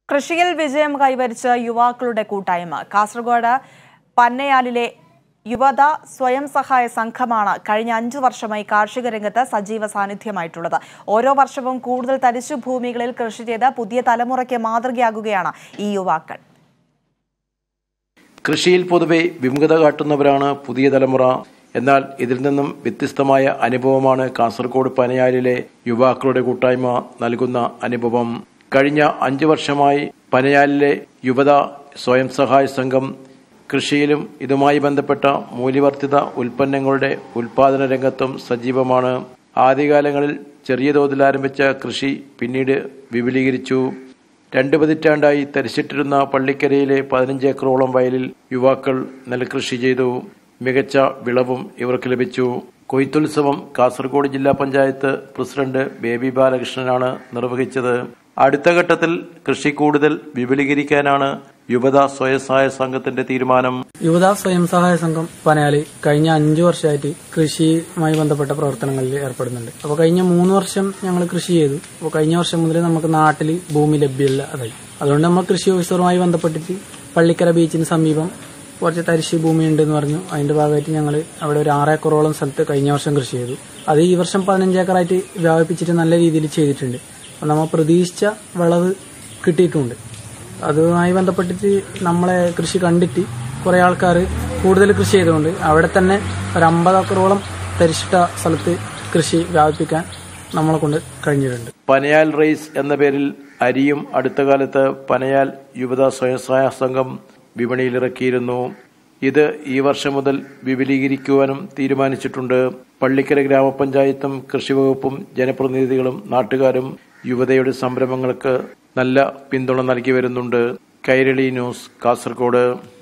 കൃഷിയിൽ വിജയം കൈവരിച്ച യുവാക്കളുടെ കൂട്ടായ്മ കാസർഗോഡ് പന്നയാലിലെ യുവത സ്വയം സഹായ സംഘമാണ് കഴിഞ്ഞ അഞ്ചു വർഷമായി കാർഷിക രംഗത്ത് സജീവ സാന്നിധ്യമായിട്ടുള്ളത് ഓരോ വർഷവും കൂടുതൽ തരിശു ഭൂമികളിൽ കൃഷി ചെയ്ത് പുതിയ തലമുറയ്ക്ക് മാതൃകയാകുകയാണ് ഈ യുവാക്കൾ കൃഷിയിൽ പൊതുവെ വിമുഖത കാട്ടുന്നവരാണ് പുതിയ തലമുറ എന്നാൽ ഇതിൽ നിന്നും വ്യത്യസ്തമായ അനുഭവമാണ് കാസർഗോഡ് പനയാലിലെ യുവാക്കളുടെ കൂട്ടായ്മ നൽകുന്ന അനുഭവം കഴിഞ്ഞ അഞ്ചു വർഷമായി പനയാലിലെ യുവത സ്വയം സഹായ സംഘം കൃഷിയിലും ഇതുമായി ബന്ധപ്പെട്ട മൂല്യവർദ്ധിത ഉൽപ്പന്നങ്ങളുടെ ഉൽപാദന രംഗത്തും സജീവമാണ് ആദ്യകാലങ്ങളിൽ ചെറിയ തോതിൽ ആരംഭിച്ച കൃഷി പിന്നീട് വിപുലീകരിച്ചു രണ്ട് പതിറ്റാണ്ടായി തരിച്ചിട്ടിരുന്ന പള്ളിക്കരയിലെ പതിനഞ്ച് ഏക്കറോളം വയലിൽ യുവാക്കൾ നെൽകൃഷി ചെയ്തു മികച്ച വിളവും ഇവർക്ക് ലഭിച്ചു കൊയ്ത്തുത്സവം കാസർഗോഡ് ജില്ലാ പഞ്ചായത്ത് പ്രസിഡന്റ് ബേബി ബാലകൃഷ്ണനാണ് നിർവഹിച്ചത് അടുത്ത ഘട്ടത്തിൽ കൃഷി കൂടുതൽ വിപുലീകരിക്കാനാണ് യുവത സ്വയസഹായ സംഘത്തിന്റെ തീരുമാനം യുവത സ്വയം സഹായ സംഘം പനയാലി കഴിഞ്ഞ അഞ്ചു വർഷമായിട്ട് കൃഷിയുമായി ബന്ധപ്പെട്ട പ്രവർത്തനങ്ങളിൽ ഏർപ്പെടുന്നുണ്ട് അപ്പോൾ കഴിഞ്ഞ മൂന്ന് വർഷം ഞങ്ങൾ കൃഷി ചെയ്തു അപ്പോൾ കഴിഞ്ഞ വർഷം മുതൽ നമുക്ക് നാട്ടിൽ ഭൂമി ലഭ്യമല്ല അതായി അതുകൊണ്ട് നമ്മൾ കൃഷി ഓഫീസറുമായി ബന്ധപ്പെട്ടിട്ട് പള്ളിക്കര ബീച്ചിന് സമീപം കുറച്ച് തരിശ് ഭൂമി ഉണ്ടെന്ന് പറഞ്ഞു അതിന്റെ ഭാഗമായിട്ട് ഞങ്ങൾ അവിടെ ഒരു ആറ് ഏക്കറോളം സ്ഥലത്ത് കഴിഞ്ഞ വർഷം കൃഷി ചെയ്തു അത് ഈ വർഷം പതിനഞ്ച് ഏക്കറായിട്ട് വ്യാപിപ്പിച്ചിട്ട് നല്ല രീതിയിൽ ചെയ്തിട്ടുണ്ട് അപ്പോൾ നമ്മൾ പ്രതീക്ഷിച്ച വിളവ് കിട്ടിയിട്ടുമുണ്ട് അതുമായി ബന്ധപ്പെട്ടിട്ട് നമ്മളെ കൃഷി കണ്ടിട്ട് കുറെ ആൾക്കാർ കൂടുതൽ കൃഷി ചെയ്തുകൊണ്ട് അവിടെ തന്നെ ഒരു അമ്പത് ഏക്കറോളം തരിച്ചിട്ട സ്ഥലത്ത് കൃഷി വ്യാപിപ്പിക്കാൻ നമ്മളെ കൊണ്ട് കഴിഞ്ഞിട്ടുണ്ട് പനയാൽ റൈസ് എന്ന പേരിൽ അരിയും അടുത്ത കാലത്ത് പനയാൽ യുവത സ്വയംസഹായ സംഘം വിപണിയിലിറക്കിയിരുന്നു ഇത് ഈ വർഷം മുതൽ വിപുലീകരിക്കുവാനും തീരുമാനിച്ചിട്ടുണ്ട് പള്ളിക്കര ഗ്രാമപഞ്ചായത്തും കൃഷിവകുപ്പും ജനപ്രതിനിധികളും നാട്ടുകാരും യുവതയുടെ സംരംഭങ്ങൾക്ക് നല്ല പിന്തുണ നൽകി വരുന്നുണ്ട് കൈരളി ന്യൂസ് കാസർഗോഡ്